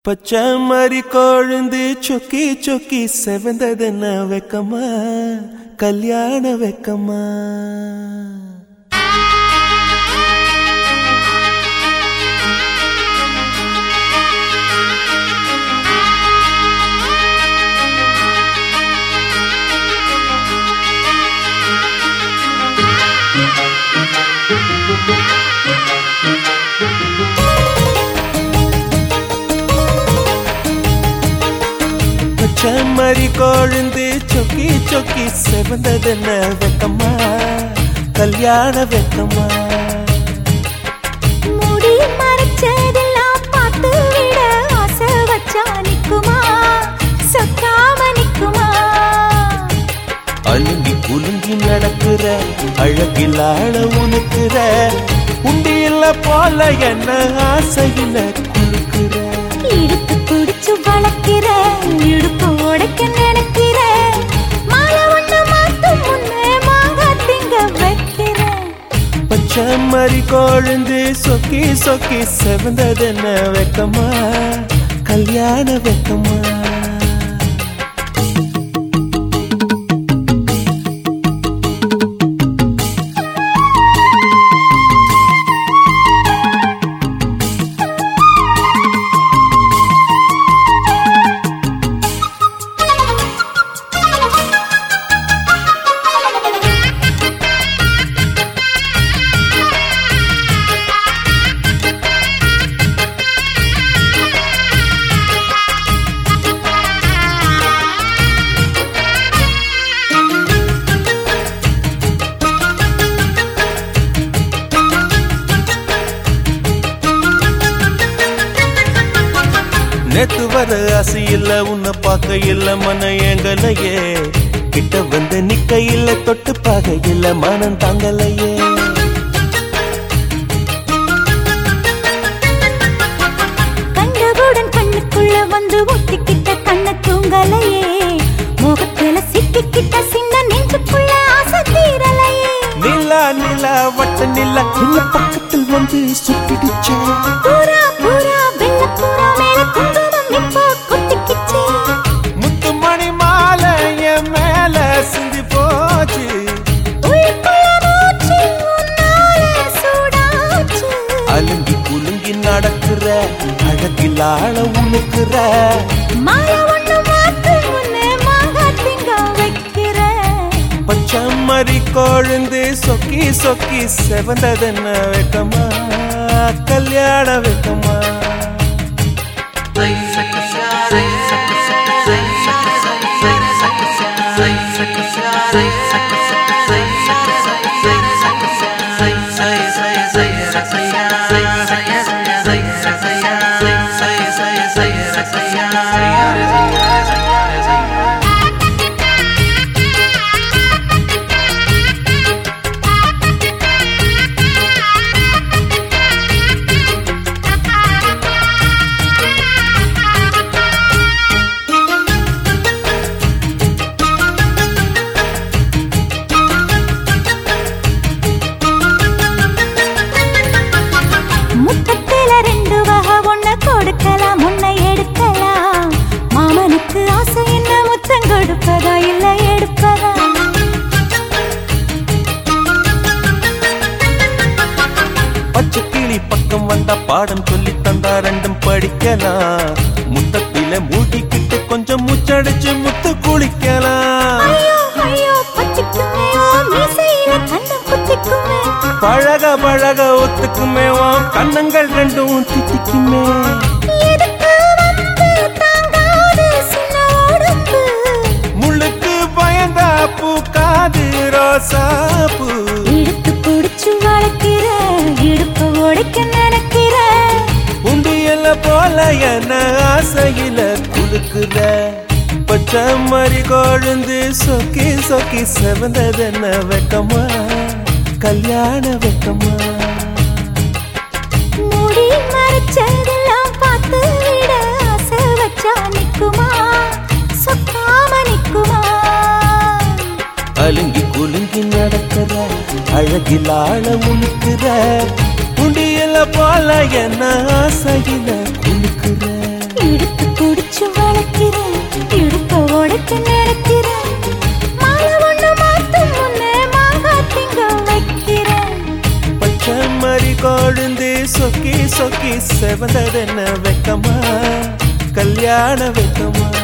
பச்சை மாதிரி கொழுந்து சொக்கி சொக்கி செவந்ததுன்னா வெக்கமா கல்யாண வெக்கமா பச்சை மாதிரி கொழுந்து சொக்கி சொக்கி செவந்ததுன்னா வெக்கமா கல்யாண வெக்கமா முடி மறைச்சதெல்லாம் பார்த்து விட ஆசை வச்சா நிக்குமா சொக்காம நிக்குமா அலுங்கி குலுங்கி நடக்கிற அழகில் ஆழ உனக்குற உண்டியில போல என்ன ஆசையில குலுக்குற இடுப்பு பிடிச்சு வளர்க்கிற இடுப்பு உடைக்க நினைக்கிற மாலை ஒண்ணு மாத்தும் முன்னே மாங்காய் திங்க வைக்கிற பச்சை மாதிரி கொழுந்து சொக்கி சொக்கி செவந்ததுன்னு வெக்கமா கல்யாண வெக்கமா நேத்து வர ஆசை இல்ல உன்னை பார்க்க இல்ல மன எங்கலையே கிட்ட வந்து நிக்க இல்ல தொட்டு பார்க்க இல்ல மனம் தாங்கலையே கண்டவுடன் கண்ணுக்குள்ள வந்து ஒட்டிக்கிட்ட கண்ண தூங்கலையே முகத்துல சிக்கிக்கிட்ட சின்ன நெஞ்சுக்குள்ள ஆசை தீரலையே நிலா நிலா வட்ட நிலா இந்த பக்கத்தில் வந்து சுட்டிடுச்சே பூரா பூரா வெள்ள பூரா மேல குங்குமம் இப்போ கொட்டிக்கிச்சே முத்து மணி மாலை என் மேல சிந்தி போச்சு உள்ளுக்குள்ள மூச்சு உன்னால சூடாச்சு அலுங்கி குலுங்கி நடக்கிற அழகில் ஆழ உழுக்குற மாலை ஒண்ணு மாத்து முன்னே மாங்காய் திங்க வைக்கிற பச்சை மறி கொழுந்து சொக்கி சொக்கி செவந்ததென்ன வெக்கமா கல்யாண வெக்கமா முத்தத்தில ரெண்டு வகை ஒண்ண கொடுக்கலாம் ஒன்ன எடுக்கலாம் மாமனுக்கு ஆசை என்ன முத்தம் கொடுப்பதா இல்ல எடுப்பதா பச்சை கிளி பக்கம் வந்தா பாடம் சொல்லி தந்தா ரெண்டும் படிக்கலாம் முத்தத்தில மூடிக்கிட்டு கொஞ்சம் மூச்சடிச்சு முத்து குளிக்கலாம் ஐயோ ஐயோ பச்சிக்குமே ஓ மீசையில கண்ணம் குத்திக்குமே பழக பழக ஒத்துக்குமே உன் கண்ணங்கள் ரெண்டும் தித்திக்குமே எதுக்கு வந்து தாங்காது சின்ன உடம்பு முள்ளுக்கு பயந்தா பூக்காது ரோசாப்பூ இடுப்பு பிடிச்சு வளர்க்கிற இடுப்பு உடைக்க நினைக்கிற உண்டியல போல என்ன ஆசையில குலுக்குற பச்சை மறி கொழுந்து சொக்கி சொக்கி செவந்ததென்ன வெக்கமா கல்யாண வெக்கமா முடி மறைச்சதெல்லாம் பார்த்து விட ஆசை வச்சா நிக்குமா சொக்காம நிக்குமா அலுங்கி குலுங்கி நடக்கிற அழகில் ஆழ உழுக்குற உண்டியல போல என்ன ஆசையில குலுக்குற இடுப்பு சொக்கி செவந்ததென்ன வெக்கமா கல்யாண வெக்கமா